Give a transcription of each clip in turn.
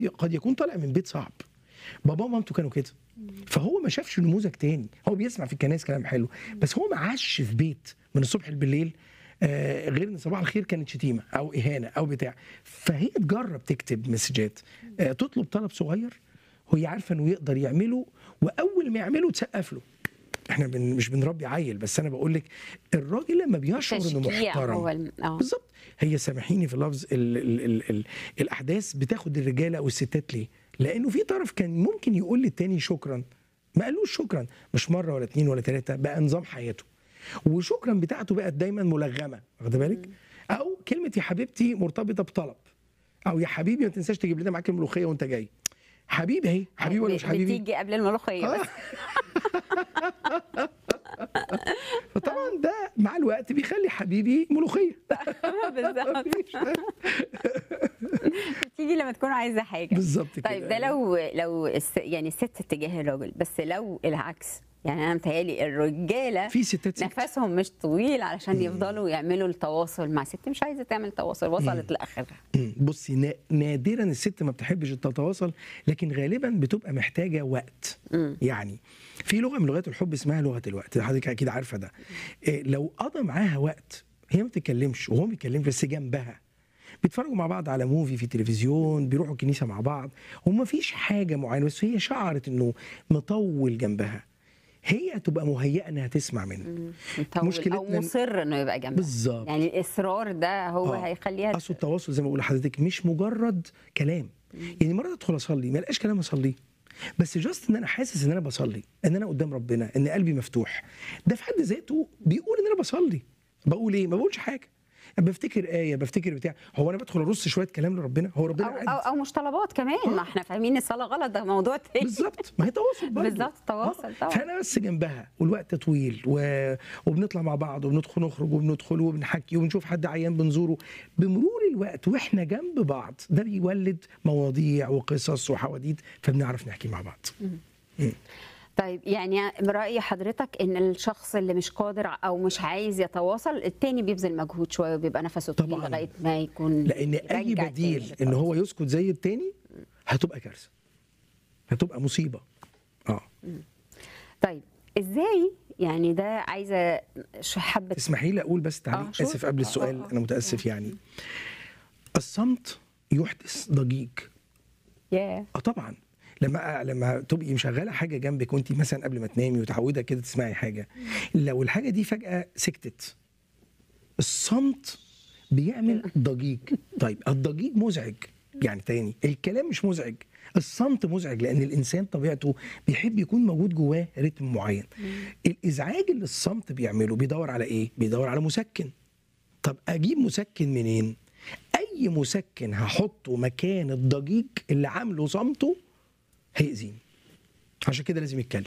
قد يكون طالع من بيت صعب بابا ومامته كانوا كده فهو ما شافش نموذج تاني هو بيسمع في الكنائس كلام حلو بس هو ما عاش في بيت من الصبح بالليل آه غير ان صباح الخير كانت شتيمه او اهانه او بتاع فهي تجرب تكتب مسجات آه تطلب طلب صغير وهي عارفه انه يقدر يعمله واول ما يعمله تسقف له احنا بن مش بنربي عيل بس انا بقول لك الراجل لما بيشعر انه تشجيع محترم هو الم... اه بالظبط هي سامحيني في اللفظ ال ال ال ال الاحداث بتاخد الرجاله والستات ليه؟ لانه في طرف كان ممكن يقول للتاني شكرا ما قالوش شكرا مش مره ولا اتنين ولا تلاته بقى نظام حياته وشكرا بتاعته بقت دايما ملغمه واخده بالك؟ او كلمه يا حبيبتي مرتبطه بطلب او يا حبيبي ما تنساش تجيب لنا معاك الملوخيه وانت جاي حبيبي اهي حبيبي ولا مش حبيبي؟ بتيجي قبل الملوخيه آه. بس فطبعا ده مع الوقت بيخلي حبيبي ملوخيه بالظبط بتيجي لما تكون عايزه حاجه بالظبط كده طيب ده لو لو الس... يعني الست اتجاه الراجل بس لو العكس يعني انا متهيألي الرجاله في ستات سكت. نفسهم مش طويل علشان يفضلوا يعملوا التواصل مع ست مش عايزه تعمل تواصل وصلت لاخرها مم. بصي نا- نادرا الست ما بتحبش تتواصل لكن غالبا بتبقى محتاجه وقت مم. يعني في لغه من لغات الحب اسمها لغه الوقت حضرتك اكيد عارفه ده إيه لو قضى معاها وقت هي ما بتتكلمش وهو ما بيتكلمش بس جنبها بيتفرجوا مع بعض على موفي في التلفزيون بيروحوا الكنيسه مع بعض وما فيش حاجه معينه بس هي شعرت انه مطول جنبها هي تبقى مهيئه انها تسمع منه مطول مشكلتنا او إن- مصر انه يبقى جنبها بالظبط يعني الاصرار ده هو آه. هيخليها اصل التواصل زي ما بقول لحضرتك مش مجرد كلام يعني مرات ادخل اصلي ما لقاش كلام اصليه بس جاست ان انا حاسس ان انا بصلي ان انا قدام ربنا ان قلبي مفتوح ده في حد ذاته بيقول ان انا بصلي بقول ايه ما بقولش حاجه بفتكر ايه بفتكر بتاع هو انا بدخل ارص شويه كلام لربنا هو ربنا او قاعد او, أو مش طلبات كمان ما احنا فاهمين الصلاه غلط ده موضوع تاني بالظبط ما هي تواصل برضه بالظبط، تواصل آه. طبعا. فانا بس جنبها والوقت طويل و... وبنطلع مع بعض وبندخل نخرج وبندخل وبنحكي وبنشوف حد عيان بنزوره بمرور الوقت واحنا جنب بعض ده بيولد مواضيع وقصص وحواديت فبنعرف نحكي مع بعض طيب يعني برأي حضرتك ان الشخص اللي مش قادر او مش عايز يتواصل التاني بيبذل مجهود شويه وبيبقى نفسه طويل طبعاً. لغايه ما يكون لان اي يرجع بديل تاني ان هو للتواصل. يسكت زي التاني هتبقى كارثه هتبقى مصيبه اه طيب ازاي يعني ده عايزه ش- حبه اسمحي لي اقول بس تعليق آه، شور. اسف قبل آه، السؤال آه، آه. انا متاسف يعني الصمت يحدث ضجيج ياه اه طبعا لما لما تبقي مشغله حاجه جنبك وانت مثلا قبل ما تنامي وتعوده كده تسمعي حاجه لو الحاجه دي فجاه سكتت الصمت بيعمل ضجيج طيب الضجيج مزعج يعني تاني الكلام مش مزعج الصمت مزعج لان الانسان طبيعته بيحب يكون موجود جواه رتم معين الازعاج اللي الصمت بيعمله بيدور على ايه بيدور على مسكن طب اجيب مسكن منين اي مسكن هحطه مكان الضجيج اللي عامله صمته هيأذيني عشان كده لازم يتكلم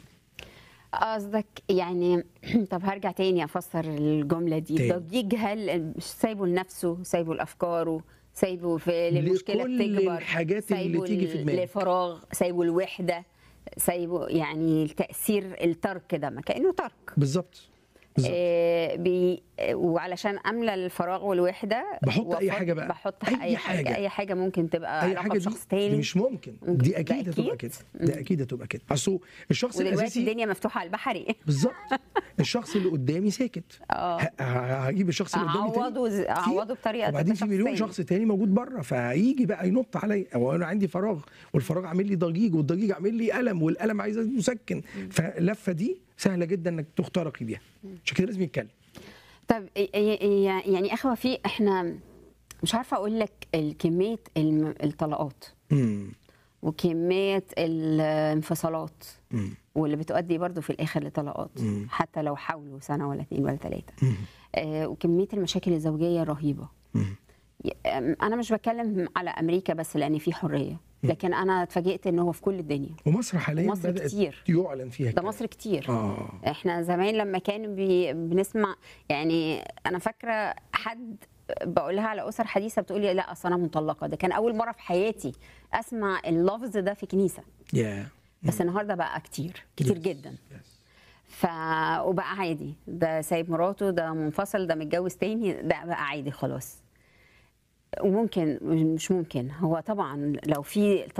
قصدك يعني طب هرجع تاني افسر الجمله دي تاني. ضجيج هل مش سايبه لنفسه سايبه لافكاره سايبه في المشكله لكل بتكبر الحاجات اللي سايبه تيجي في ل- دماغك. للفراغ سايبه الوحده سايبه يعني التاثير الترك ده ما كانه ترك بالظبط بالظبط آه بي آه، وعلشان املى الفراغ والوحده بحط أي وأفض- حاجة بقى. بحط أي اي حاجه حاجة. اي حاجه ممكن تبقى اي علاقه حاجه بشخص دي, تاني دي مش ممكن ممكن. دي ده اكيد هتبقى أكيد. كده ده اكيد هتبقى كده اصل الشخص ودلوقتي الاساسي الدنيا مفتوحه على البحري بالظبط الشخص اللي قدامي ساكت اه ه- ه- هجيب الشخص اللي قدامي تاني اعوضه ز- اعوضه بطريقه وبعدين في شخص مليون تاني. شخص تاني موجود بره فهيجي بقى ينط عليا او انا عندي فراغ والفراغ عامل لي ضجيج والضجيج عامل لي الم والالم عايز مسكن فاللفه دي سهله جدا انك تخترقي بيها عشان كده لازم يتكلم طب ي- ي- يعني اخوه في احنا مش عارفه اقول لك كميه الم- الطلاقات امم وكميه الانفصالات امم واللي بتؤدي برضو في الاخر لطلاقات مم. حتى لو حاولوا سنه ولا اتنين ولا ثلاثه مم. آه وكميه المشاكل الزوجيه الرهيبه مم. ي- أم- انا مش بتكلم على امريكا بس لان في حريه لكن انا اتفاجئت ان هو في كل الدنيا ومصر حاليا ومصر بدات كتير. يعلن فيها ده الكلام. مصر كتير اه احنا زمان لما كان بي بنسمع يعني انا فاكره حد بقولها على اسر حديثه بتقول لي لا اصل انا مطلقه ده كان اول مره في حياتي اسمع اللفظ ده في كنيسه يا بس النهارده بقى كتير كتير Yes. جدا Yes. ف وبقى عادي ده سايب مراته ده منفصل ده متجوز تاني ده بقى عادي خلاص وممكن مش ممكن هو طبعا لو في